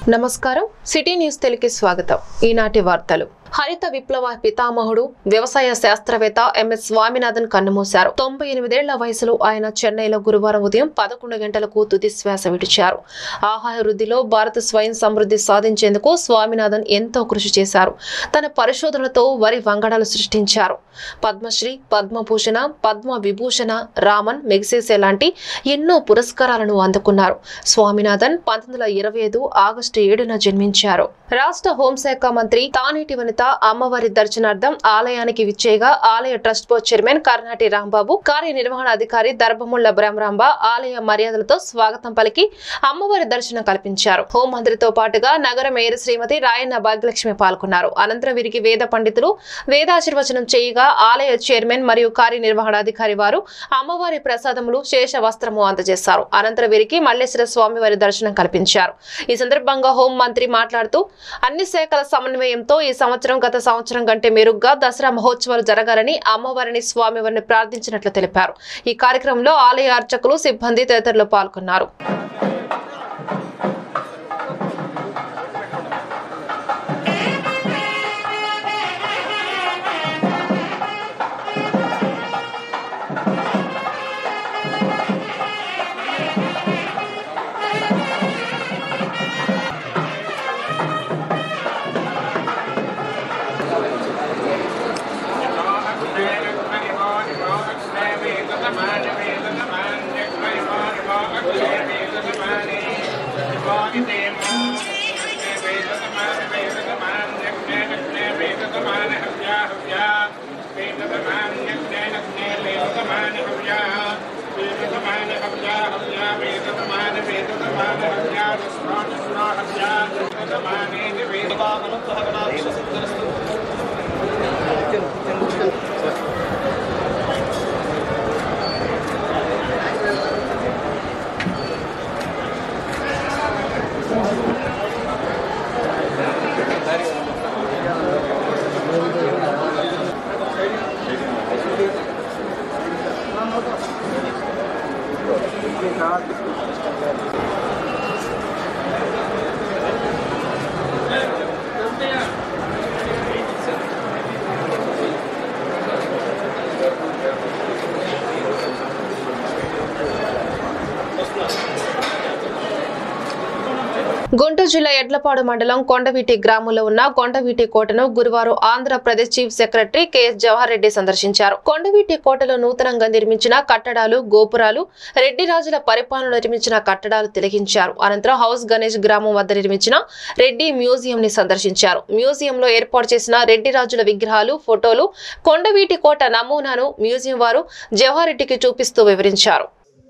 నమస్కారం city news తెలుగుకి స్వాగతం ఈనాటి వార్తలు హరిత విప్లవ పితామహుడు వ్యవసాయ శాస్త్రవేత్త ఎంఎస్ స్వామినాథన్ కన్నుమూశారు తొంభై ఎనిమిదేళ్ల వయసులో ఆయన చెన్నైలో గురువారం ఉదయం పదకొండు గంటలకు తుది శ్వాస విడిచారు ఆహార వృద్ధిలో భారత స్వయం సమృద్ధి సాధించేందుకు స్వామినాథన్ ఎంతో కృషి చేశారు తన పరిశోధనలతో వరి వంగడాలు సృష్టించారు పద్మశ్రీ పద్మభూషణ పద్మ విభూషణ రామన్ మెగ్సేసే లాంటి ఎన్నో పురస్కారాలను అందుకున్నారు స్వామినాథన్ పంతొమ్మిది వందల ఇరవై ఐదు ఆగస్టు ఏడున జన్మించారు రాష్ట్ర హోంశాఖ మంత్రి తానేటి వనిత అమ్మవారి దర్శనార్థం ఆలయానికి విచ్చేయగా ఆలయ trust board chairman Karnati Rambabu కార్యనిర్వహణాధికారి దర్భముళ్ల బ్రహ్మరాంబ ఆలయ మర్యాదలతో స్వాగతం పలికి అమ్మవారి దర్శనం కల్పించారు హోంమంత్రితో పాటుగా నగర మేయర్ శ్రీమతి రాయన్న భాగ్యలక్ష్మి పాల్గొన్నారు అనంతరం వీరికి వేద పండితులు వేదాశీర్వచనం చేయగా ఆలయ చైర్మన్ మరియు కార్యనిర్వహణాధికారి వారు అమ్మవారి ప్రసాదములు శేష వస్త్రము అందజేశారు అనంతరం వీరికి మల్లేశ్వర స్వామి వారి దర్శనం కల్పించారు ఈ సందర్భంగా హోం మంత్రి మాట్లాడుతూ అన్ని శాఖల సమన్వయంతో ఈ సంవత్సరం గత సంవత్సరం కంటే మెరుగ్గా దసరా మహోత్సవాలు జరగాలని అమ్మవారిని స్వామివారిని ప్రార్థించినట్లు తెలిపారు ఈ కార్యక్రమంలో ఆలయ అర్చకులు సిబ్బంది తదితరులు పాల్గొన్నారు గుంటూరు జిల్లా ఎడ్లపాడు మండలం కొండవీటి గ్రామంలో ఉన్న కొండవీటి కోటను గురువారం Andhra Pradesh chief secretary KS Jawahar Reddy సందర్శించారు కొండవీటి కోటలో నూతనంగా నిర్మించిన కట్టడాలు గోపురాలు రెడ్డి రాజుల పరిపాలన నిర్మించిన కట్టడాలు తిలకించారు అనంతరం హౌస్ గణేష్ గ్రామం వద్ద నిర్మించిన రెడ్డి మ్యూజియం ని సందర్శించారు మ్యూజియంలో ఏర్పాటు చేసిన రెడ్డి రాజుల విగ్రహాలు ఫోటోలు కొండవీటి కోట నమూనాను మ్యూజియం వారు జవహర్ రెడ్డికి చూపిస్తూ వివరించారు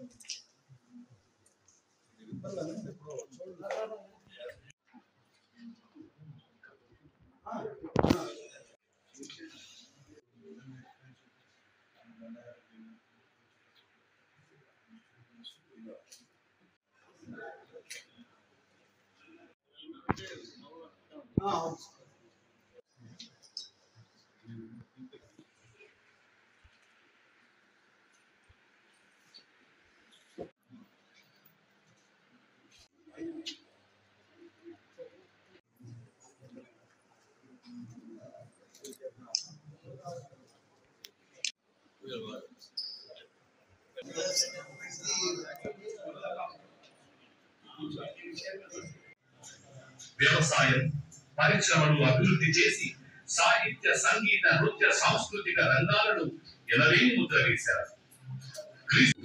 వ్యవసాయం పరిశ్రమలు అభివృద్ధి చేసి సాహిత్య సంగీత నృత్య సాంస్కృతిక రంగాలను ఎనలేని ముద్ర వేశారు క్రీస్తు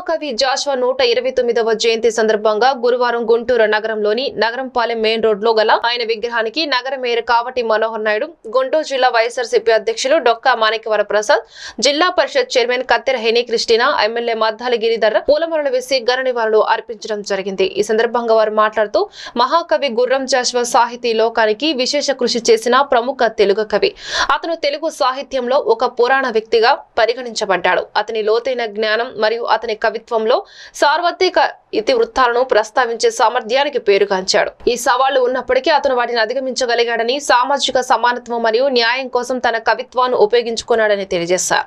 మహాకవి జాషువా నూట ఇరవై తొమ్మిదవ జయంతి సందర్భంగా గురువారం గుంటూరు నగరంలోని నగరంపాలెం మెయిన్ రోడ్ లో గల ఆయన విగ్రహానికి నగర మేయర్ కావటి మనోహర్ నాయుడు గుంటూరు జిల్లా వైఎస్ఆర్సీపీ అధ్యక్షులు డొక్కా మాణిక్యవర ప్రసాద్ జిల్లా పరిషత్ chairman Kathera Henry Christina MLA Maddali Giridhar పూలమరలు వేసి ఘన నివాళులు అర్పించడం జరిగింది ఈ సందర్భంగా వారు మాట్లాడుతూ మహాకవి గుర్రం జాషువా సాహితీ లోకానికి విశేష కృషి చేసిన ప్రముఖ తెలుగు కవి అతను తెలుగు సాహిత్యంలో ఒక పురాణ వ్యక్తిగా పరిగణించబడ్డాడు అతని లోతైన జ్ఞానం మరియు అతని కవిత్వంలో సార్వత్రిక ఇతివృత్తాలను ప్రస్తావించే సామర్థ్యానికి పేరుగాంచాడు ఈ సవాళ్లు ఉన్నప్పటికీ అతను వాటిని అధిగమించగలిగాడని సామాజిక సమానత్వం మరియు న్యాయం కోసం తన కవిత్వాన్ని ఉపయోగించుకున్నాడని తెలియజేశారు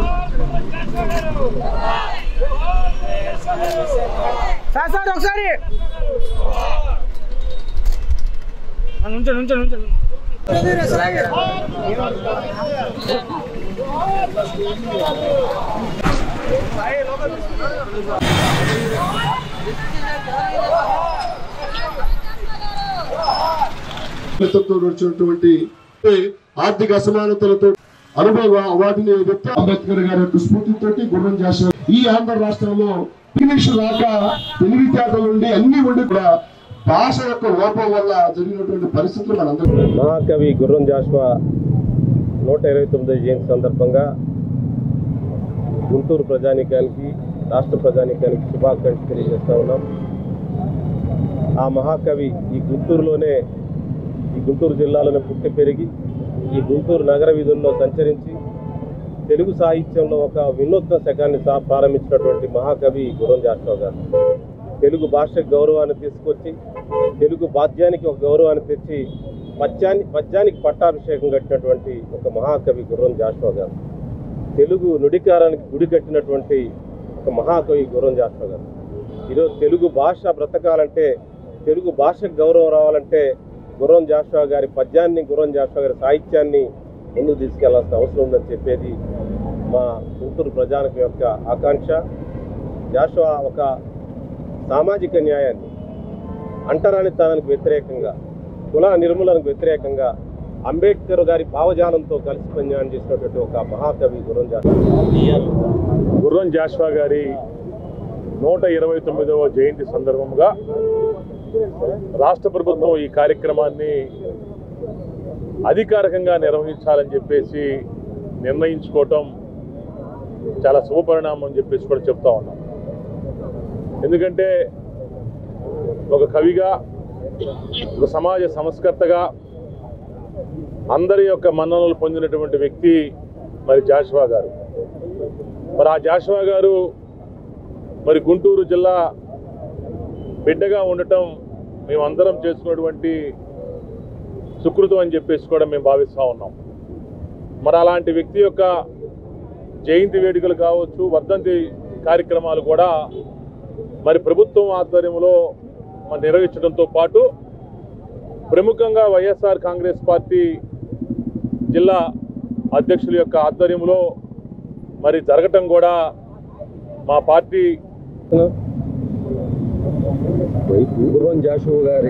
సార్ సార్ ఒకసారి నుంచో నుంచో నుంచో నేతృత్వం వచ్చినటువంటి ఆర్థిక అసమానతలతో అనుభవ వాటిని వ్యక్తి అంబేద్కర్ గారి యొక్క స్ఫూర్తితోటి గుర్రం చేశారు ఈ ఆంధ్ర రాష్ట్రంలో ఇంగ్లీషు రాక తెలివితేటల నుండి అన్ని ఉండి కూడా భాష యొక్క లోపం వల్ల జరిగినటువంటి పరిస్థితులు మనందరం మహాకవి గుర్రం జాషువా నూట ఇరవై తొమ్మిదో జయంతి సందర్భంగా గుంటూరు ప్రజానీకానికి రాష్ట్ర ప్రజానీకానికి శుభాకాంక్షలు తెలియజేస్తా ఉన్నాం ఆ మహాకవి ఈ గుంటూరులోనే ఈ గుంటూరు జిల్లాలోనే పుట్టి పెరిగి ఈ గుంటూరు నగర వీధుల్లో సంచరించి తెలుగు సాహిత్యంలో ఒక వినూత్న శకాన్ని సా- ప్రారంభించినటువంటి మహాకవి గుర్రం జాషువా గారు తెలుగు భాషకు గౌరవాన్ని తీసుకొచ్చి తెలుగు వాద్యానికి ఒక గౌరవాన్ని తెచ్చి పద్యాన్ని పద్యానికి పట్టాభిషేకం కట్టినటువంటి ఒక మహాకవి గుర్రం జాషువా గారు తెలుగు నుడికారానికి గుడి కట్టినటువంటి ఒక మహాకవి గుర్రం జాషువా గారు ఈరోజు తెలుగు భాష బ్రతకాలంటే తెలుగు భాషకు గౌరవం రావాలంటే గుర్రం జాషువా గారి పద్యాన్ని గుర్రం జాషువా గారి సాహిత్యాన్ని ముందుకు తీసుకెళ్లాల్సిన అవసరం ఉందని చెప్పేది మా గుంటూరు ప్రజానికి యొక్క ఆకాంక్ష జాషువా ఒక సామాజిక న్యాయాన్ని అంటరానితనానికి వ్యతిరేకంగా కుల నిర్మూలనకు వ్యతిరేకంగా అంబేద్కర్ గారి భావజాలంతో కలిసి పనిచేయడం చేసినటువంటి ఒక మహాకవి గురం గుర్రం జాషువా గారి నూట ఇరవై తొమ్మిదవ జయంతి సందర్భంగా రాష్ట్ర ప్రభుత్వం ఈ కార్యక్రమాన్ని అధికారికంగా నిర్వహించాలని చెప్పేసి నిర్ణయించుకోవటం చాలా శుభపరిణామం అని చెప్పేసి కూడా చెప్తా ఉన్నాం ఎందుకంటే ఒక కవిగా ఒక సమాజ సంస్కర్తగా అందరి యొక్క మన్ననలు పొందినటువంటి వ్యక్తి మరి జాషువా గారు మరి ఆ జాషువా గారు మరి గుంటూరు జిల్లా బిడ్డగా ఉండటం మేమందరం చేసుకున్నటువంటి సుకృతం అని చెప్పేసి కూడా మేము భావిస్తూ ఉన్నాం మరి అలాంటి వ్యక్తి యొక్క జయంతి వేడుకలు కావచ్చు వర్ధంతి కార్యక్రమాలు కూడా మరి ప్రభుత్వం ఆధ్వర్యంలో మరి నిర్వహించడంతో పాటు ప్రముఖంగా వైఎస్ఆర్ కాంగ్రెస్ పార్టీ జిల్లా అధ్యక్షుల యొక్క ఆధ్వర్యంలో మరి జరగటం కూడా మా పార్టీ గుర్రం జాషువా గారి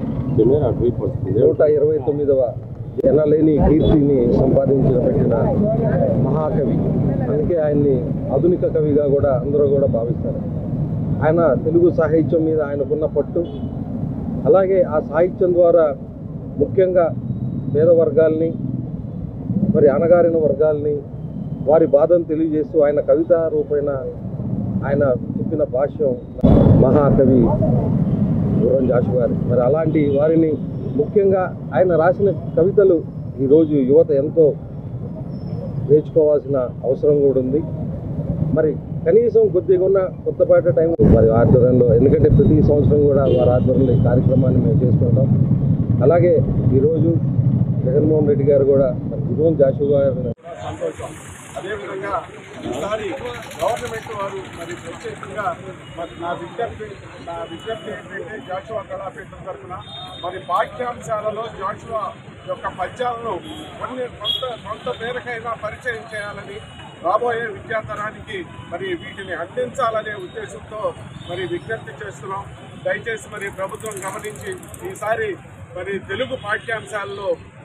నూట ఇరవై తొమ్మిదవ ఎనలేని కీర్తిని సంపాదించిన పెట్టిన మహాకవి అందుకే ఆయన్ని ఆధునిక కవిగా కూడా అందరూ కూడా భావిస్తారు ఆయన తెలుగు సాహిత్యం మీద ఆయనకున్న పట్టు అలాగే ఆ సాహిత్యం ద్వారా ముఖ్యంగా పేద వర్గాల్ని మరి అణగారిన వర్గాల్ని వారి బాధను తెలియజేస్తూ ఆయన కవిత రూపేణ ఆయన చెప్పిన భాష్యం మహాకవి గుర్రం జాషు గారు మరి అలాంటి వారిని ముఖ్యంగా ఆయన రాసిన కవితలు ఈరోజు యువత ఎంతో నేర్చుకోవాల్సిన అవసరం కూడా ఉంది మరి కనీసం కొద్దిగా ఉన్న కొత్తపాట టైం మరి ఆధ్వర్యంలో ఎందుకంటే ప్రతి సంవత్సరం కూడా వారి ఆధ్వర్యంలో ఈ కార్యక్రమాన్ని మేము చేసుకుంటాం అలాగే ఈరోజు జగన్మోహన్ రెడ్డి గారు కూడా మరి గురువం జాషు గారు సంతోషం అదేవిధంగా ఈసారి గవర్నమెంట్ వారు మరి ప్రత్యేకంగా మరి నా విజ్ఞప్తి నా విజ్ఞప్తి ఏంటంటే జాషువా కళాపీఠం తరఫున మరి పాఠ్యాంశాలలో జాషువా యొక్క పద్యాలను కొన్ని కొంత కొంత మేరకైనా పరిచయం చేయాలని రాబోయే విద్యాతరానికి మరి వీటిని అందించాలనే ఉద్దేశంతో మరి విజ్ఞప్తి చేస్తున్నాం దయచేసి మరి ప్రభుత్వం గమనించి ఈసారి మరి తెలుగు పాఠ్యాంశాలలో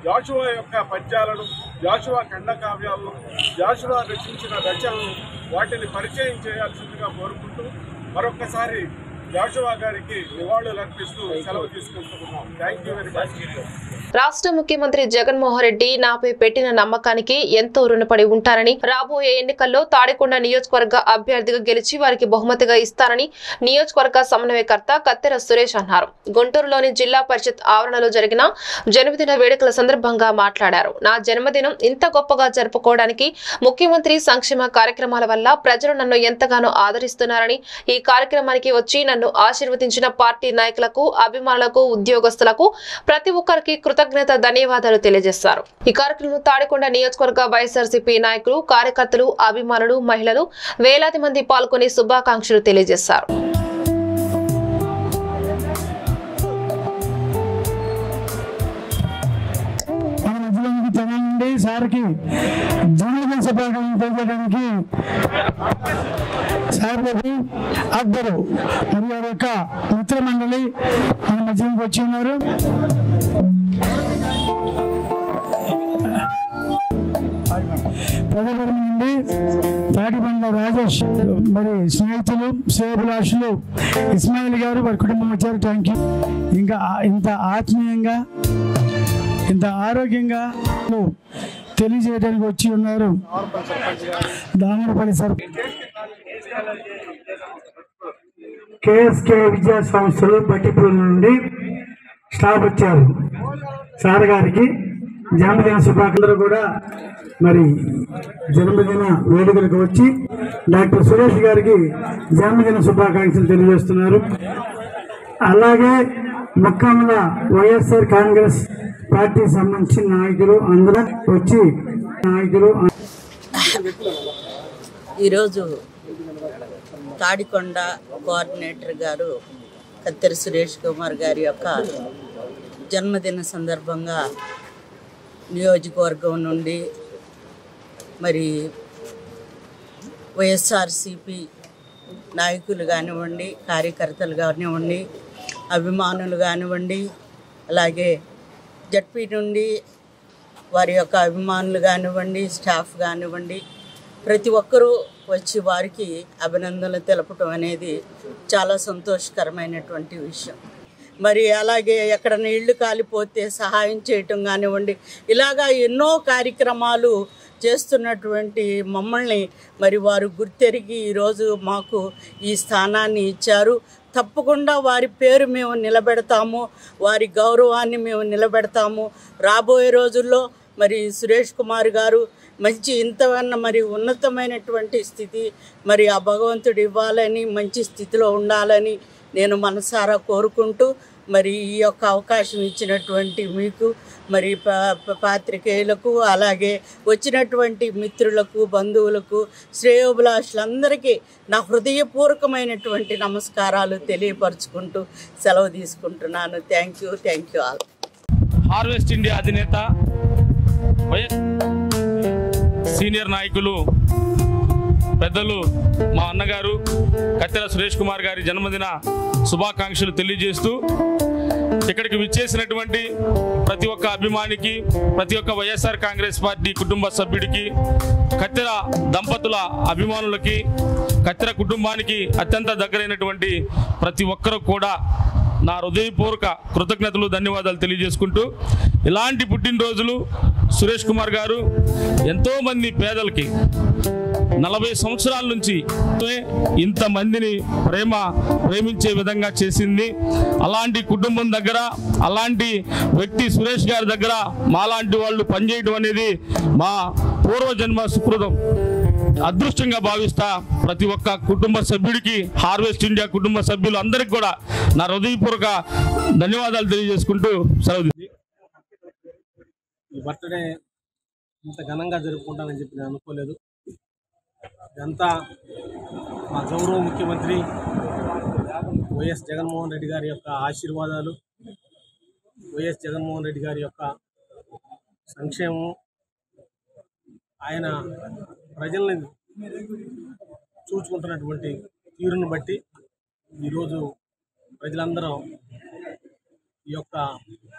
జాషువా యొక్క పద్యాలను జాషువా ఖండకావ్యాలను జాషువా రచించిన రచనలను వాటిని పరిచయం చేయాల్సిందిగా కోరుకుంటూ మరొక్కసారి జాషువా గారికి నివాళులు అర్పిస్తూ సెలవు తీసుకుంటున్నాం థ్యాంక్ యూ వెరీ మచ్ రాష్ట్ర ముఖ్యమంత్రి జగన్మోహన్ రెడ్డి నాపై పెట్టిన నమ్మకానికి ఎంతో రుణపడి ఉంటారని రాబోయే ఎన్నికల్లో తాడికొండ నియోజకవర్గ అభ్యర్థిగా గెలిచి వారికి బహుమతిగా ఇస్తారని నియోజకవర్గ సమన్వయకర్త కత్తెర సురేష్ అన్నారు గుంటూరులోని జిల్లా పరిషత్ ఆవరణలో జరిగిన జన్మదిన వేడుకల సందర్భంగా మాట్లాడారు నా జన్మదినం ఇంత గొప్పగా జరుపుకోవడానికి ముఖ్యమంత్రి సంక్షేమ కార్యక్రమాల వల్ల ప్రజలు నన్ను ఎంతగానో ఆదరిస్తున్నారని ఈ కార్యక్రమానికి వచ్చి నన్ను ఆశీర్వదించిన పార్టీ నాయకులకు అభిమానులకు ఉద్యోగస్తులకు ప్రతి ఒక్కరికి కృతజ్ఞత ధన్యవాదాలు తెలియజేశారు ఈ కార్యక్రమంలో తాడికొండ నియోజకవర్గ వైఎస్ఆర్సీపీ నాయకులు కార్యకర్తలు అభిమానులు మహిళలు వేలాది మంది పాల్గొని శుభాకాంక్షలు తెలియజేశారు మన మధ్యలోకి తెలండి సార్కి జనరల్ శుభాకాంక్షలు తెలియజేయడానికి సార్ బాబు అక్బరు మరి వారి యొక్క మిత్ర మండలి మన మధ్యలోకి వచ్చి ఉన్నారు పెద్దపురం నుండి తాటిబండ్ల రాజేష్ మరి స్నేహితులు శ్రేయభిలాషులు ఇస్మాయిల్ గారు వారి కుటుంబం వచ్చారు థ్యాంక్ యూ ఇంకా ఆ- ఇంత ఆత్మీయంగా ఇంత ఆరోగ్యంగా తెలియజేయడానికి వచ్చి ఉన్నారు దామరపల్లి సార్ కేఎస్కే విద్యా సంస్థలు బట్టిపూర్ నుండి స్టాఫ్ వచ్చారు సార్ గారికి జన్మదిన శుభాకాంక్షలు కూడా మరి జన్మదిన వేడుకలకు వచ్చి డాక్టర్ సురేష్ గారికి జన్మదిన శుభాకాంక్షలు తెలియజేస్తున్నారు అలాగే ముఖ్యంగా వైఎస్ఆర్ కాంగ్రెస్ పార్టీ సంబంధించిన నాయకులు అందరూ వచ్చి నాయకులు ఈరోజు తాడికొండ కోఆర్డినేటర్ గారు కత్తెర సురేష్ కుమార్ గారి యొక్క జన్మదిన సందర్భంగా నియోజకవర్గం నుండి మరి వైఎస్ఆర్సిపి నాయకులు కానివ్వండి కార్యకర్తలు కానివ్వండి అభిమానులు కానివ్వండి అలాగే జడ్పీ నుండి వారి యొక్క అభిమానులు కానివ్వండి స్టాఫ్ కానివ్వండి ప్రతి ఒక్కరూ వచ్చి వారికి అభినందనలు తెలపటం అనేది చాలా సంతోషకరమైనటువంటి విషయం మరి అలాగే ఎక్కడ ఇళ్ళు కాలిపోతే సహాయం చేయటం కానివ్వండి ఇలాగా ఎన్నో కార్యక్రమాలు చేస్తున్నటువంటి మమ్మల్ని మరి వారు గుర్తెరిగి ఈరోజు మాకు ఈ స్థానాన్ని ఇచ్చారు తప్పకుండా వారి పేరు మేము నిలబెడతాము వారి గౌరవాన్ని మేము నిలబెడతాము రాబోయే రోజుల్లో మరి సురేష్ కుమార్ గారు మంచి ఇంతవన్న మరి ఉన్నతమైనటువంటి స్థితి మరి ఆ భగవంతుడు ఇవ్వాలని మంచి స్థితిలో ఉండాలని నేను మనసారా కోరుకుంటూ మరి ఈ యొక్క అవకాశం ఇచ్చినటువంటి మీకు మరి పా- పా- పాత్రికేయులకు అలాగే వచ్చినటువంటి మిత్రులకు బంధువులకు శ్రేయోభిలాషులందరికీ నా హృదయపూర్వకమైనటువంటి నమస్కారాలు తెలియపరుచుకుంటూ సెలవు తీసుకుంటున్నాను thank you thank you all harvest India అధినేత వైఎస్ సీనియర్ నాయకులు పెద్దలు మా అన్నగారు కత్తెర సురేష్ కుమార్ గారి జన్మదిన శుభాకాంక్షలు తెలియజేస్తూ ఇక్కడికి విచ్చేసినటువంటి ప్రతి ఒక్క అభిమానికి ప్రతి ఒక్క వైఎస్ఆర్ కాంగ్రెస్ పార్టీ కుటుంబ సభ్యుడికి కత్తెర దంపతుల అభిమానులకి కత్తెర కుటుంబానికి అత్యంత దగ్గరైనటువంటి ప్రతి ఒక్కరు కూడా నా హృదయపూర్వక కృతజ్ఞతలు ధన్యవాదాలు తెలియజేసుకుంటూ ఇలాంటి పుట్టినరోజులు సురేష్ కుమార్ గారు ఎంతోమంది పేదలకి నలభై సంవత్సరాల నుంచి ఇంతమందిని ప్రేమ ప్రేమించే విధంగా చేసింది అలాంటి కుటుంబం దగ్గర అలాంటి వ్యక్తి సురేష్ గారి దగ్గర మాలాంటి వాళ్ళు పనిచేయడం అనేది మా పూర్వజన్మ సుకృతం అదృష్టంగా భావిస్తా ప్రతి ఒక్క కుటుంబ సభ్యుడికి హార్వెస్ట్ ఇండియా కుటుంబ సభ్యులు అందరికి కూడా నా హృదయపూర్వక ధన్యవాదాలు తెలియజేసుకుంటూ సెలవు తీసుకుంటున్నాను. ఈ బర్త్డే ఇంత ఘనంగా జరుపుకుంటానని చెప్పి నేను అనుకోలేదు ఇదంతా మా గౌరవ ముఖ్యమంత్రి వైఎస్ జగన్మోహన్ రెడ్డి గారి యొక్క ఆశీర్వాదాలు వైఎస్ జగన్మోహన్ రెడ్డి గారి యొక్క సంక్షేమం ఆయన ప్రజల్ని చూచుకుంటున్నటువంటి తీరును బట్టి ఈరోజు ప్రజలందరం ఈ యొక్క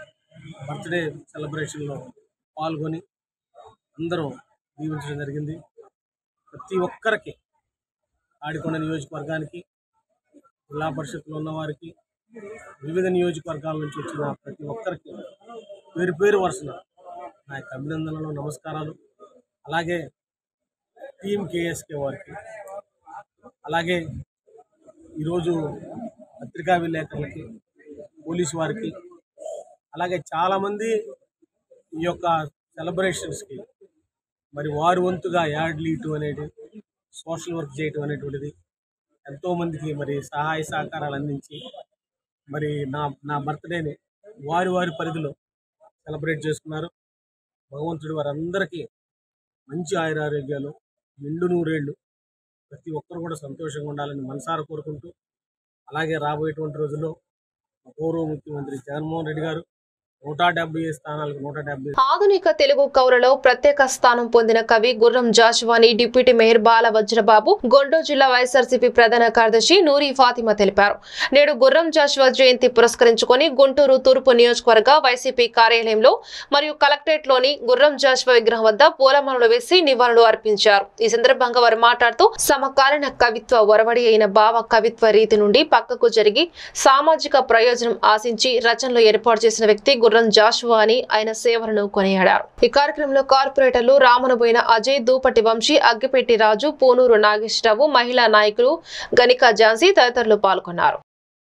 బర్త్డే సెలబ్రేషన్లో పాల్గొని అందరూ దీవించడం జరిగింది ప్రతి ఒక్కరికి ఆడికొండ నియోజకవర్గానికి జిల్లా పరిషత్లో ఉన్న వారికి వివిధ నియోజకవర్గాల నుంచి వచ్చిన ప్రతి ఒక్కరికి పేరు పేరు వరుసన నా యొక్క అభినందనలు నమస్కారాలు అలాగే టీం కేఎస్కే వారికి అలాగే ఈరోజు పత్రికా విలేకరులకి పోలీసు వారికి అలాగే చాలామంది ఈ యొక్క సెలబ్రేషన్స్కి మరి వారి వంతుగా యాడ్ లీటు అనేది సోషల్ వర్క్ చేయటం అనేటువంటిది ఎంతోమందికి మరి సహాయ సహకారాలు అందించి మరి నా నా బర్త్డేని వారి వారి పరిధిలో సెలబ్రేట్ చేసుకున్నారు భగవంతుడు వారందరికీ మంచి ఆయురారోగ్యాలు నిండు నూరేళ్ళు ప్రతి ఒక్కరు కూడా సంతోషంగా ఉండాలని మనసారా కోరుకుంటూ అలాగే రాబోయేటువంటి రోజుల్లో గౌరవ ముఖ్యమంత్రి జగన్మోహన్ రెడ్డి గారు నూట డెబ్బై స్థానాలకు నూట డెబ్బై ఆధునిక తెలుగు కవులలో ప్రత్యేక స్థానం పొందిన కవి గుర్రం జాషువాని డిప్యూటీ మేయర్ బాల వజ్రబాబు గొండో జిల్లా వైఎస్ఆర్సీపీ ప్రధాన కార్యదర్శి నూరి ఫాతిమా తెలిపారు నేడు గుర్రం జాషువా జయంతి పురస్కరించుకొని గుంటూరు తూర్పు నియోజకవర్గ వైసీపీ కార్యాలయంలో మరియు కలెక్టరేట్ లోని గుర్రం జాషువా విగ్రహం వద్ద పూలమాలలు వేసి నివాళులు అర్పించారు ఈ సందర్భంగా వారు మాట్లాడుతూ సమకాలీన కవిత్వ ఒరవడి అయిన భావ కవిత్వ రీతి నుండి పక్కకు జరిగి సామాజిక ప్రయోజనం ఆశించి రచనలు ఏర్పాటు చేసిన వ్యక్తి గుర్రం జాషువా అని ఆయన సేవలను కొనియాడారు ఈ కార్యక్రమంలో కార్పొరేటర్లు రామనబోయిన అజయ్ దూపటి వంశీ అగ్గిపెట్టి రాజు పూనూరు నాగేశ్వరరావు మహిళా నాయకులు గనికా ఝాన్సీ తదితరులు పాల్గొన్నారు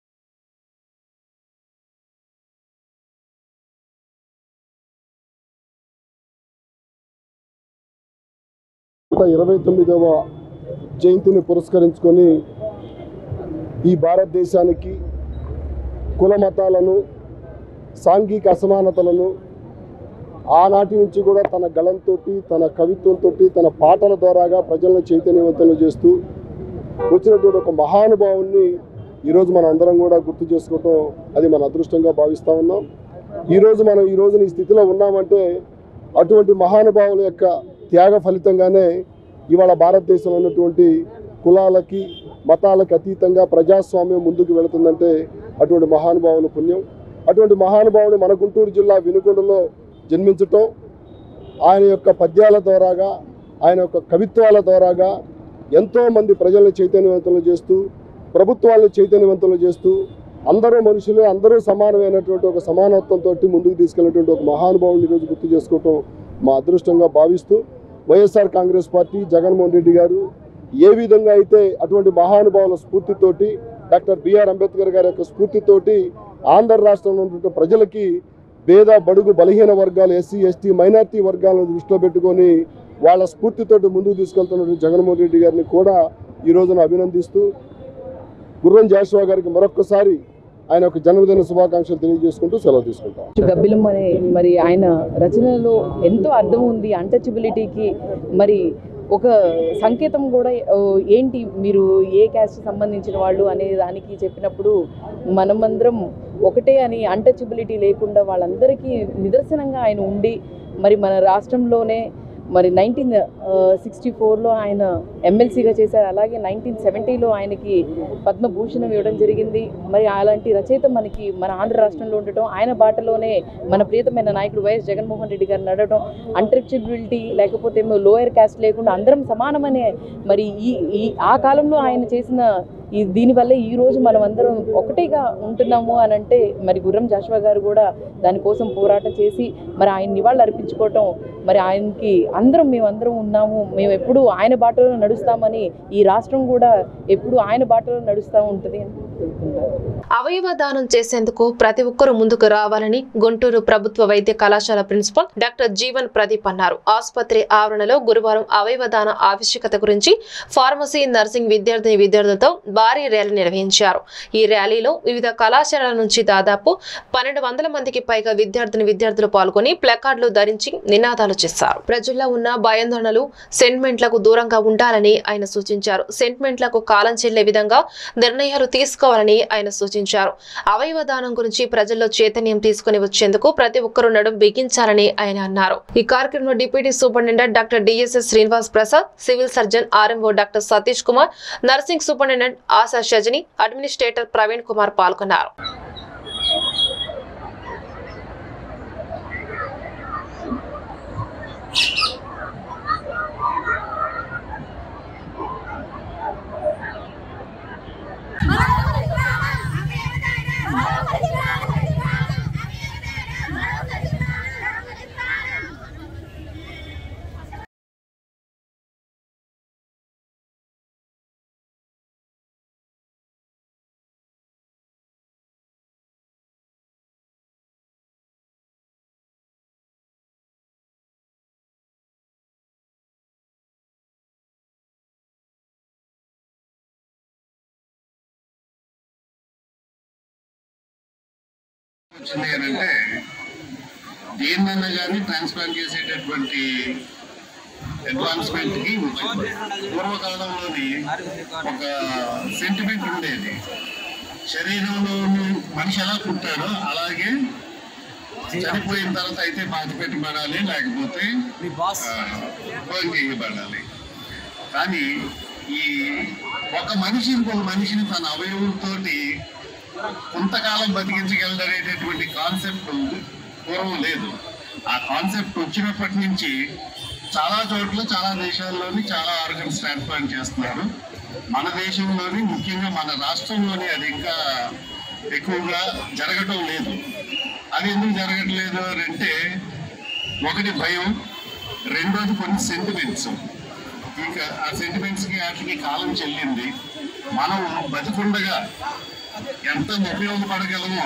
నూట ఇరవై తొమ్మిదవ జయంతిని పురస్కరించుకొని ఈ భారతదేశానికి కుల మతాలను సాంఘిక అసమానతలను ఆనాటి నుంచి కూడా తన గళంతో తన కవిత్వంతో తన పాటల ద్వారాగా ప్రజలను చైతన్యవంతులు చేస్తూ వచ్చినటువంటి ఒక మహానుభావుని ఈరోజు మనం అందరం కూడా గుర్తు చేసుకోవటం అది మన అదృష్టంగా భావిస్తూ ఉన్నాం ఈరోజు మనం ఈ రోజున ఈ స్థితిలో ఉన్నామంటే అటువంటి మహానుభావుల యొక్క త్యాగ ఫలితంగానే ఇవాళ భారతదేశంలో ఉన్నటువంటి కులాలకి మతాలకు అతీతంగా ప్రజాస్వామ్యం ముందుకు వెళుతుందంటే అటువంటి మహానుభావుల పుణ్యం అటువంటి మహానుభావుడు మన గుంటూరు జిల్లా వినుకొండలో జన్మించటం ఆయన యొక్క పద్యాల ద్వారాగా ఆయన యొక్క కవిత్వాల ద్వారాగా ఎంతోమంది ప్రజలను చైతన్యవంతులు చేస్తూ ప్రభుత్వాలను చైతన్యవంతులు చేస్తూ అందరూ మనుషులే అందరూ సమానమైనటువంటి ఒక సమానత్వంతో ముందుకు తీసుకెళ్ళినటువంటి ఒక మహానుభావుని ఈరోజు గుర్తు చేసుకోవటం మా అదృష్టంగా భావిస్తూ వైఎస్ఆర్ కాంగ్రెస్ పార్టీ జగన్మోహన్ రెడ్డి గారు ఏ విధంగా అయితే అటువంటి మహానుభావుల స్ఫూర్తితోటి డాక్టర్ బిఆర్ అంబేద్కర్ గారి యొక్క స్ఫూర్తితోటి ఆంధ్ర రాష్ట్రంలో ఉన్నటువంటి ప్రజలకి పేద బడుగు బలహీన వర్గాలు ఎస్సీ ఎస్టీ మైనార్టీ వర్గాలను దృష్టిలో పెట్టుకొని వాళ్ళ స్ఫూర్తితోటి ముందుకు తీసుకెళ్తున్నటువంటి జగన్మోహన్ రెడ్డి గారిని కూడా ఈ రోజున అభినందిస్తూ గుర్రం జాషువా గారికి మరొక్కసారి ఆయన యొక్క జన్మదిన శుభాకాంక్షలు తెలియజేసుకుంటూ సెలవు తీసుకుంటాం గబ్బిలం అనే మరి ఆయన రచనలో ఎంతో అర్థం ఉంది అన్టచబిలిటీకి మరి ఒక సంకేతం కూడా ఓ, ఏంటి మీరు ఏ క్యాస్ట్ సంబంధించిన వాళ్ళు అనే దానికి చెప్పినప్పుడు మనమందరం ఒకటే అని అన్టచబిలిటీ లేకుండా వాళ్ళందరికీ నిదర్శనంగా ఆయన ఉండి మరి మన రాష్ట్రంలోనే మరి నైన్టీన్ సిక్స్టీ ఫోర్లో ఆయన ఎమ్మెల్సీగా చేశారు అలాగే నైన్టీన్ సెవెంటీలో ఆయనకి పద్మభూషణం ఇవ్వడం జరిగింది మరి అలాంటి రచయిత మనకి మన ఆంధ్ర రాష్ట్రంలో ఉండటం ఆయన బాటలోనే మన ప్రియతమైన నాయకుడు వైఎస్ జగన్మోహన్ రెడ్డి గారు నడవడం అన్టచబిలిటీ లేకపోతే ఏమో లోయర్ క్యాస్ట్ లేకుండా అందరం సమానమనే మరి ఈ ఈ ఆ కాలంలో ఆయన చేసిన ఈ దీనివల్ల ఈ రోజు మనం అందరం ఒకటిగా ఉంటున్నాము అని అంటే మరి గుర్రం జాషువా గారు కూడా దానికోసం పోరాటం చేసి మరి ఆయన నివాళులు అర్పించుకోవటం మరి ఆయనకి అందరం మేమందరం ఉన్నాము మేము ఎప్పుడు ఆయన బాటలో నడుస్తామని ఈ రాష్ట్రం కూడా ఎప్పుడు ఆయన బాటలో నడుస్తూ ఉంటుంది అని కోరుకుంటున్నాను. అవయవ దానం చేసేందుకు ప్రతి ఒక్కరూ ముందుకు రావాలని గుంటూరు ప్రభుత్వ వైద్య కళాశాల ప్రిన్సిపల్ డాక్టర్ జీవన్ ప్రదీప్ అన్నారు ఆసుపత్రి ఆవరణలో గురువారం అవయవ దాన ఆవశ్యకత గురించి ఫార్మసీ నర్సింగ్ విద్యార్థిని విద్యార్థులతో భారీ ర్యాలీ నిర్వహించారు ఈ ర్యాలీలో వివిధ కళాశాలల నుంచి దాదాపు పన్నెండు వందల మందికి పైగా విద్యార్థిని విద్యార్థులు పాల్గొని ప్లకార్డులు ధరించి నినాదాలు చేశారు ప్రజల్లో ఉన్న భయాందోళనలు సెంటిమెంట్లకు దూరంగా ఉండాలని ఆయన సూచించారు సెంటిమెంట్లకు కాలం చెల్లే విధంగా నిర్ణయాలు తీసుకోవాలని ఆయన సూచించారు అవయవ దానం గురించి ప్రజల్లో చైతన్యం తీసుకుని వచ్చేందుకు ప్రతి ఒక్కరూ నడుం బిగించాలని ఆయన అన్నారు ఈ కార్యక్రమంలో deputy superintendent doctor DSS Srinivas Prasad civil surgeon RMO doctor Satish Kumar nursing superintendent Asha Shajani administrator Praveen Kumar పాల్గొన్నారు వచ్చింది అని అంటే దేన్నైనా కానీ ట్రాన్స్ప్లాంట్ చేసేటటువంటి అడ్వాన్స్మెంట్ కి వచ్చింది పూర్వకాలంలోని ఒక సెంటిమెంట్ ఉండేది శరీరంలో మనిషి ఎలా పుట్టాడో అలాగే చనిపోయిన తర్వాత అయితే బాధ పెట్టబడాలి లేకపోతే భోజనం చేయబడాలి కానీ ఈ ఒక మనిషి ఇంకొక మనిషిని తన అవయవులతోటి కొంతకాలం బతికించగలనేటటువంటి కాన్సెప్ట్ పూర్వం లేదు ఆ కాన్సెప్ట్ వచ్చినప్పటి నుంచి చాలా చోట్ల చాలా దేశాల్లోని చాలా ఆర్గన్స్ ట్రాన్స్ప్లాంట్ చేస్తున్నారు మన దేశంలోని ముఖ్యంగా మన రాష్ట్రంలోని అది ఇంకా ఎక్కువగా జరగటం లేదు అది ఎందుకు జరగట్లేదు అని అంటే ఒకటి భయం రెండోది కొన్ని సెంటిమెంట్స్ ఇంకా ఆ సెంటిమెంట్స్కి వాటికి కాలం చెల్లింది మనం బతికుండగా ఎంత ఉపయోగపడగలమో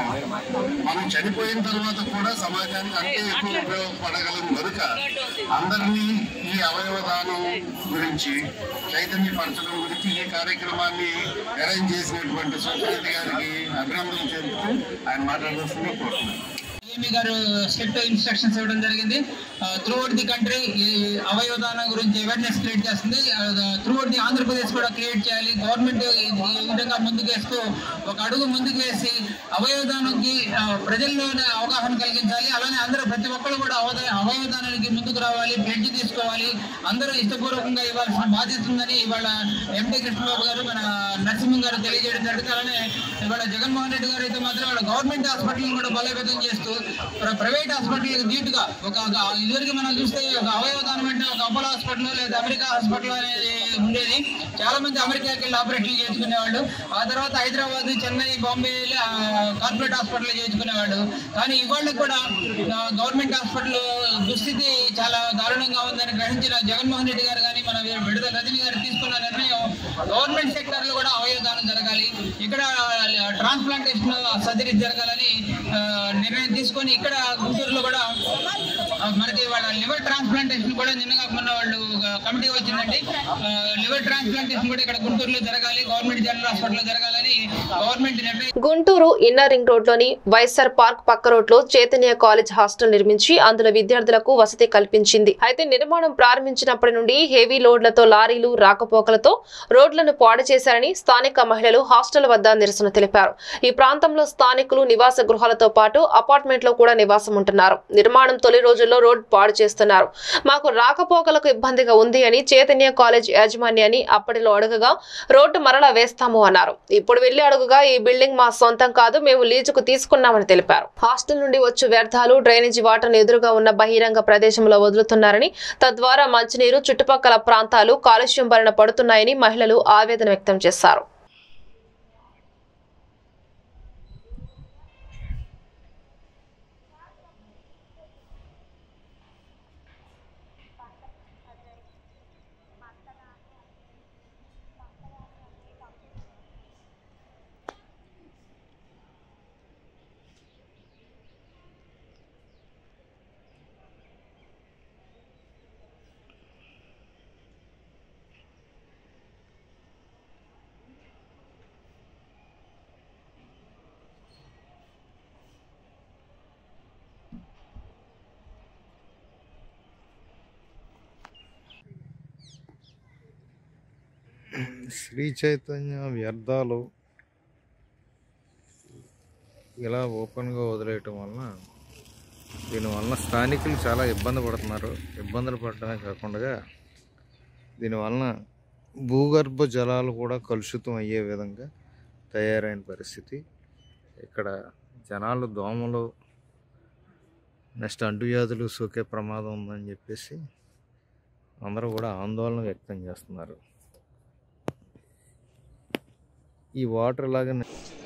మనం చనిపోయిన తర్వాత కూడా సమాజానికి అంతే ఎక్కువ ఉపయోగపడగలం కనుక అందరినీ ఈ అవయవ దానం గురించి చైతన్యపరచడం గురించి ఈ కార్యక్రమాన్ని అరేంజ్ చేసినటువంటి సుబ్రహ్మణ్య గారికి అభినందనలు చెబుతూ ఆయన మాట్లాడాల్సిందిగా కోరుతున్నాను ఏమి గారు స్ట్రిక్ట్ ఇన్స్ట్రక్షన్స్ ఇవ్వడం జరిగింది త్రూ అవుట్ ది కంట్రీ అవయవదానం గురించి అవేర్నెస్ క్రియేట్ చేస్తుంది త్రూ అవుట్ ది ఆంధ్రప్రదేశ్ కూడా క్రియేట్ చేయాలి గవర్నమెంట్ ఈ విధంగా ముందుకేస్తూ ఒక అడుగు ముందుకు వేసి అవయవదానంకి ఆ, ప్రజల్లో అవగాహన కలిగించాలి అలానే అందరూ ప్రతి ఒక్కరు కూడా అవద- అవయవదానానికి ముందుకు రావాలి బ్లడ్ తీసుకోవాలి అందరూ ఇష్టపూర్వకంగా ఇవ్వాల్సిన బాధ్యత ఉందని ఇవాళ ఎంపీ కృష్ణబాబు గారు మన నరసింహం గారు తెలియజేయడం జరుగుతుంది అలానే ఇవాళ జగన్మోహన్ రెడ్డి గారు అయితే మాత్రం ఇవాళ గవర్నమెంట్ హాస్పిటల్ కూడా బలోపేతం చేస్తూ ప్ర- ప్రైవేట్ హాస్పిటల్ ధీటుగా ఒక ఒక ఇదివరకు మనం చూస్తే ఒక అవయవదానం అంటే ఒక అపోలో హాస్పిటల్ లేదా అమెరికా హాస్పిటల్ అనేది ఉండేది చాలా మంది అమెరికాకి వెళ్ళి ఆపరేషన్ చేసుకునేవాళ్ళు ఆ తర్వాత హైదరాబాద్ చెన్నై బాంబే వెళ్ళి ఆ, కార్పొరేట్ హాస్పిటల్ చేసుకునేవాళ్ళు కానీ ఇవాళ కూడా ఆ, గవర్నమెంట్ హాస్పిటల్ దుస్థితి చాలా దారుణంగా ఉందని గ్రహించిన జగన్మోహన్ రెడ్డి గారు కానీ మన విడుదల రజనీ గారు తీసుకున్న నిర్ణయం గవర్నమెంట్ సెక్టర్ లో కూడా అవయవదానం జరగాలి ఇక్కడ ట్రాన్స్ప్లాంటేషన్ సర్జరీ జరగాలని ఆ, నిర్ణయం తీసుకొని ఇక్కడ గుంటూరులో కూడా ఆ, మనకి వాళ్ళ లివర్ ట్రాన్స్ప్లాంటేషన్ కూడా నిన్నగా మొన్న వాళ్ళు ఒక కమిటీ వచ్చిందండి లివర్ ట్రాన్స్ప్లాంటేషన్ కూడా ఇక్కడ గుంటూరులో జరగాలి గవర్నమెంట్ జనరల్ హాస్పిటల్లో జరగాలని గవర్నమెంట్ నిర్ణయం గుంటూరు ఇన్నర్ రింగ్ రోడ్లోని వైఎస్ఆర్ పార్క్ పక్క రోడ్లో చైతన్య కాలేజ్ హాస్టల్ నిర్మించి అందులో విద్యార్థులకు వసతి కల్పించింది అయితే నిర్మాణం ప్రారంభించినప్పటి నుండి హెవీ లోడ్లతో లారీలు రాకపోకలతో రోడ్లను పాడు చేశారని స్థానిక మహిళలు హాస్టల్ వద్ద నిరసన తెలిపారు ఈ ప్రాంతంలో స్థానికులు నివాస గృహాలతో పాటు అపార్ట్మెంట్ లో కూడా నివాసం ఉంటున్నారు నిర్మాణం తొలి రోజుల్లో రోడ్ పాడు చేస్తున్నారు మాకు రాకపోకలకు ఇబ్బందిగా ఉంది అని చైతన్య కాలేజ్ యాజమాన్యాన్ని అప్పటిలో అడగగా రోడ్డు మరలా వేస్తాము అన్నారు ఇప్పుడు వెళ్లి అడుగుగా ఈ బిల్డింగ్ మా సొంతం కాదు మేము లీజుకు తీసుకున్నామని తెలిపారు హాస్టల్ నుండి వచ్చు వ్యర్థాలు డ్రైనేజీ వాటర్ను ఎదురుగా ఉన్న బహిరంగ ప్రదేశంలో వదులుతున్నారని తద్వారా మంచినీరు చుట్టుపక్కల ప్రాంతాలు కాలుష్యం బారిన పడుతున్నాయని మహిళలు ఆవేదన వ్యక్తం చేశారు శ్రీ చైతన్య వ్యర్థాలు ఇలా ఓపెన్గా వదిలేయటం వలన దీనివలన స్థానికులు చాలా ఇబ్బంది పడుతున్నారు ఇబ్బందులు పడటమే కాకుండా దీనివలన భూగర్భ జలాలు కూడా కలుషితం అయ్యే విధంగా తయారైన పరిస్థితి ఇక్కడ జనాలు దోమలు నెక్స్ట్ అంటువ్యాధులు సోకే ప్రమాదం ఉందని చెప్పేసి అందరూ కూడా ఆందోళన వ్యక్తం చేస్తున్నారు ఈ వాటర్ ఇలాగే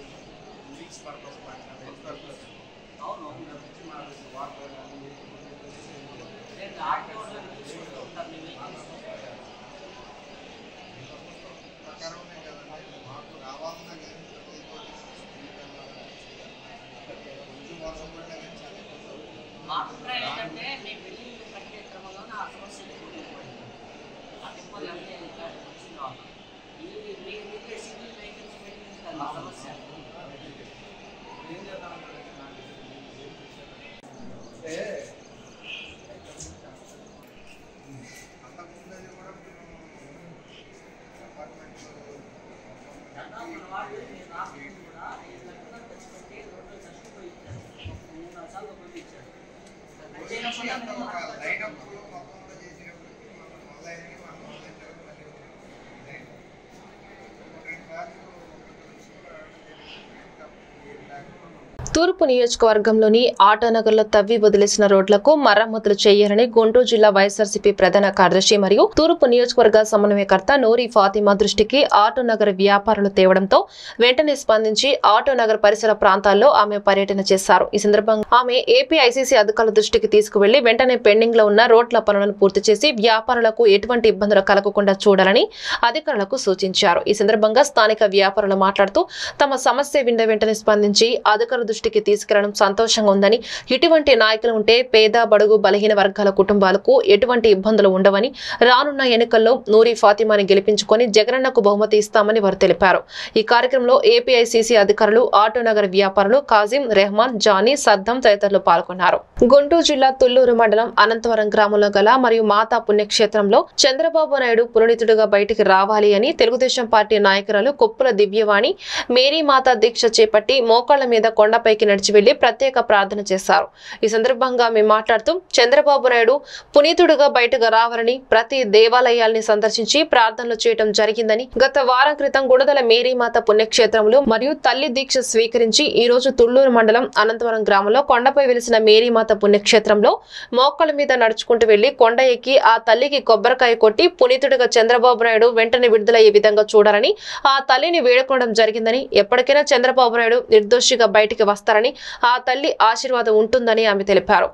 తూర్పు నియోజకవర్గంలోని ఆటోనగర్లో తవ్వి వదిలేసిన రోడ్లకు మరమ్మతులు చేయాలని గుంటూరు జిల్లా వైఎస్ఆర్సీపీ ప్రధాన కార్యదర్శి మరియు తూర్పు నియోజకవర్గ సమన్వయకర్త నూరి ఫాతిమా దృష్టికి ఆటోనగర్ వ్యాపారులు తేవడంతో వెంటనే స్పందించి ఆటోనగర్ పరిసర ప్రాంతాల్లో ఆమె పర్యటన చేశారు ఈ సందర్భంగా ఆమె ఏపీ ఐసీసీ అధికారుల దృష్టికి తీసుకువెళ్లి వెంటనే పెండింగ్ లో ఉన్న రోడ్ల పనులను పూర్తి చేసి వ్యాపారులకు ఎటువంటి ఇబ్బందులు కలగకుండా చూడాలని అధికారులకు సూచించారు ఈ సందర్భంగా స్థానిక వ్యాపారులు మాట్లాడుతూ తమ సమస్య విన్న వెంటనే స్పందించి అధికారుల దృష్టికి తీసుకెళ్లడం సంతోషంగా ఉందని ఇటువంటి నాయకులు ఉంటే పేద బడుగు బలహీన వర్గాల కుటుంబాలకు ఎటువంటి ఇబ్బందులు ఉండవని రానున్న ఎన్నికల్లో నూరి ఫాతిమాని గెలిపించుకొని జగనన్నకు బహుమతి ఇస్తామని వారు తెలిపారు ఈ కార్యక్రమంలో ఏపీఐసీసీ అధికారులు ఆటోనగర్ వ్యాపారులు కాజిం రెహమాన్ జానీ సద్దం తదితరులు పాల్గొన్నారు గుంటూరు జిల్లా తుళ్లూరు మండలం అనంతవరం గ్రామంలో గల మరియు మాతా పుణ్యక్షేత్రంలో చంద్రబాబు నాయుడు పునీతుడుగా బయటికి రావాలి అని తెలుగుదేశం పార్టీ నాయకురాలు కొప్పుల దివ్యవాణి మేరీ మాతా దీక్ష చేపట్టి మోకాళ్ల మీద కొండపైకి నడిచి వెళ్లి ప్రత్యేక ప్రార్థన చేశారు ఈ సందర్భంగా ఆమె మాట్లాడుతూ చంద్రబాబు నాయుడు పునీతుడుగా బయటకు రావాలని ప్రతి దేవాలయాల్ని సందర్శించి ప్రార్థనలు చేయడం జరిగిందని గత వారం క్రితం గుడదల మేరీమాత పుణ్యక్షేత్రంలో మరియు తల్లి దీక్ష స్వీకరించి ఈ రోజు తుళ్లూరు మండలం అనంతవరం గ్రామంలో కొండపై వెలిసిన మేరీమాత పుణ్యక్షేత్రంలో మోక్కల మీద నడుచుకుంటూ వెళ్లి కొండ ఎక్కి ఆ తల్లికి కొబ్బరికాయ కొట్టి పునీతుడిగా చంద్రబాబు నాయుడు వెంటనే విడుదలయ్యే విధంగా చూడాలని ఆ తల్లిని వేడుకోవడం జరిగిందని ఎప్పటికైనా చంద్రబాబు నాయుడు నిర్దోషిగా బయటికి వస్తారని ఆ తల్లి ఆశీర్వాదం ఉంటుందని ఆమె తెలిపారు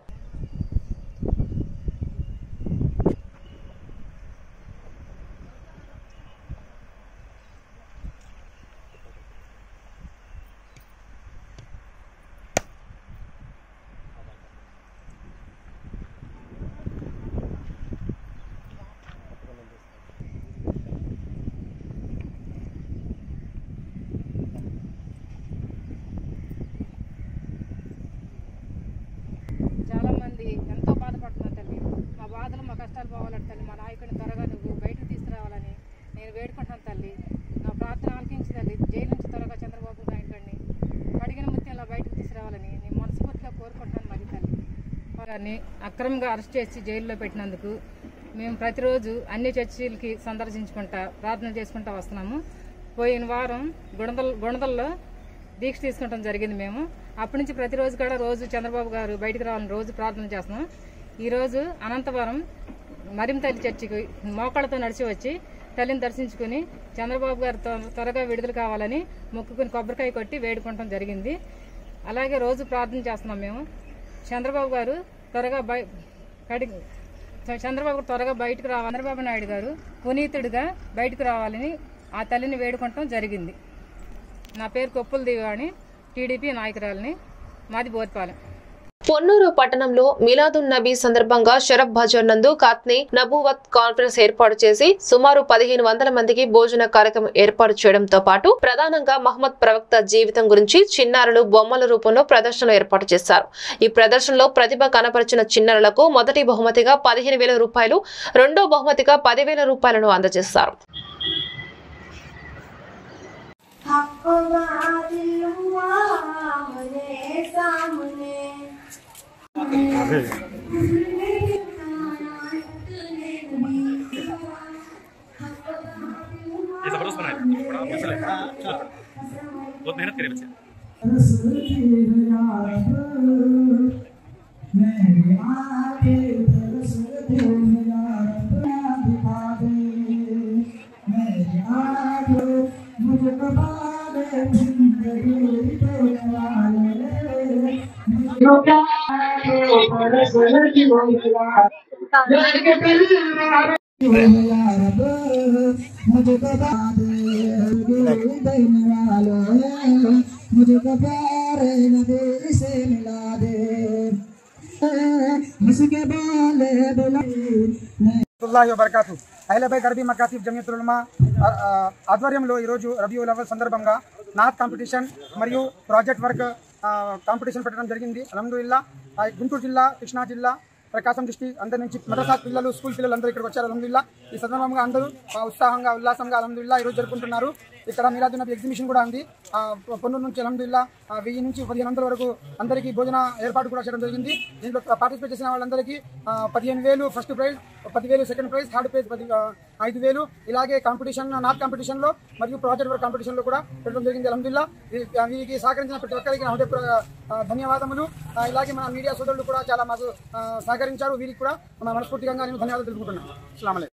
చాలా మంది ఎంతో బాధపడుతున్నారు తల్లి మా బాధలు మా కష్టాలు పోవాలంటే తల్లి మా నాయకుడిని త్వరగా నువ్వు బయటకు తీసుకురావాలని నేను వేడుకుంటున్నాను తల్లి నా ప్రార్థన ఆలకించి తల్లి జైలు నుంచి త్వరగా చంద్రబాబు నాయుడిని అడిగిన ముత్యంలో బయటకు తీసుకురావాలని నేను మనస్ఫూర్తిగా కోరుకుంటున్నాను మరి తల్లి వారిని అక్రమంగా అరెస్ట్ చేసి జైల్లో పెట్టినందుకు మేము ప్రతిరోజు అన్ని చర్చిలకి సందర్శించుకుంటా ప్రార్థన చేసుకుంటా వస్తున్నాము పోయిన వారం గుణదల్ గుణదల్లో దీక్ష తీసుకుంటాం జరిగింది మేము అప్పటి నుంచి ప్రతిరోజు కూడా రోజు చంద్రబాబు గారు బయటికి రావాలని రోజు ప్రార్థన చేస్తున్నాం ఈరోజు అనంతవరం మరిం తల్లి చర్చికి మోకాళ్ళతో నడిచి వచ్చి తల్లిని దర్శించుకుని చంద్రబాబు గారు త్వ- త్వరగా విడుదల కావాలని మొక్కుకుని కొబ్బరికాయ కొట్టి వేడుకోవటం జరిగింది అలాగే రోజు ప్రార్థన చేస్తున్నాం మేము చంద్రబాబు గారు త్వరగా బయ కడి చంద్రబాబు గారు త్వరగా బయటకు రావాలి చంద్రబాబు నాయుడు గారు పునీతుడిగా బయటకు రావాలని ఆ తల్లిని వేడుకోవటం జరిగింది నా పేరు కొప్పుల దివాణి టీడీపీ నాయకురాలని మాది బోర్పాలెం పొన్నూరు పట్టణంలో మిలాదున్ నబీ సందర్భంగా షరఫ్ బజార్ నందు కాత్ని నబూవత్ కాన్ఫరెన్స్ ఏర్పాటు చేసి సుమారు పదిహేను వందల మందికి భోజన కార్యక్రమం ఏర్పాటు చేయడంతో పాటు ప్రధానంగా మహమ్మద్ ప్రవక్త జీవితం గురించి చిన్నారులు బొమ్మల రూపంలో ప్రదర్శనలు ఏర్పాటు చేశారు ఈ ప్రదర్శనలో ప్రతిభ కనపరిచిన చిన్నారులకు మొదటి బహుమతిగా పదిహేను వేల రూపాయలు రెండో బహుమతిగా పదివేల రూపాయలను అందజేశారు ये जबरदस्त बनाया बड़ा मस्त लगा बहुत मेहनत करे बच्चे मुझे बता दे देने वालों मुझको प्यारे नबी से मिला दे मुझके बोले అల్లాహి వబర్కాతు అహిలబై గర్బీ మకాతీబ్ జమియతులమా ఆధ్వర్యంలో ఈరోజు రబీউల్ అవల్ సందర్భంగా నాత్ కాంపిటీషన్ మరియు ప్రాజెక్ట్ వర్క్ ఆ, కాంపిటీషన్ పెట్టడం జరిగింది అలహదుల్లా గుంటూరు జిల్లా కృష్ణా జిల్లా ప్రకాశం డిస్టిక్ అందరి నుంచి మదర్సా పిల్లలు స్కూల్ పిల్లలు అందరూ ఇక్కడికి వచ్చారు అలహదుల్లా ఈ సందర్భంగా అందరూ ఆ, ఉత్సాహంగా ఉల్లాసంగా అలహదుల్లా ఈరోజు జరుపుకుంటున్నారు ఇక్కడ మీలాదు నబీ ఎగ్జిబిషన్ కూడా ఉంది ఆ, పొన్నూరు నుంచి అలహదుల్లా వెయ్యి నుంచి పదిహేను వందల వరకు అందరికీ భోజన ఏర్పాటు కూడా చేయడం జరిగింది దీంట్లో పార్టిసిపేట్ చేసిన వాళ్ళందరికీ ఆ, పదిహేను వేలు ఫస్ట్ ప్రైజ్ పదివేలు సెకండ్ ప్రైజ్ థర్డ్ ప్రైజ్ పది ఆ, ఐదు వేలు ఇలాగే కాంపిటీషన్ నాట్ కాంపిటీషన్లో మరియు ప్రాజెక్ట్ వర్క్ కాంపిటీషన్లో కూడా పెట్టడం జరిగింది అలహదుల్లా వీరికి సహకరించిన ప్రతి ఒక్కరికి నా హృదయపూర్వక ఆ, ధన్యవాదములు ఆ, ఇలాగే మన మీడియా సోదరులు కూడా చాలా మాకు ఆ, సహకరించారు వీరికి కూడా మన మనస్ఫూర్తిగా నేను ధన్యవాదాలు తెలుపుకుంటున్నాను అస్సలాము అలైకుం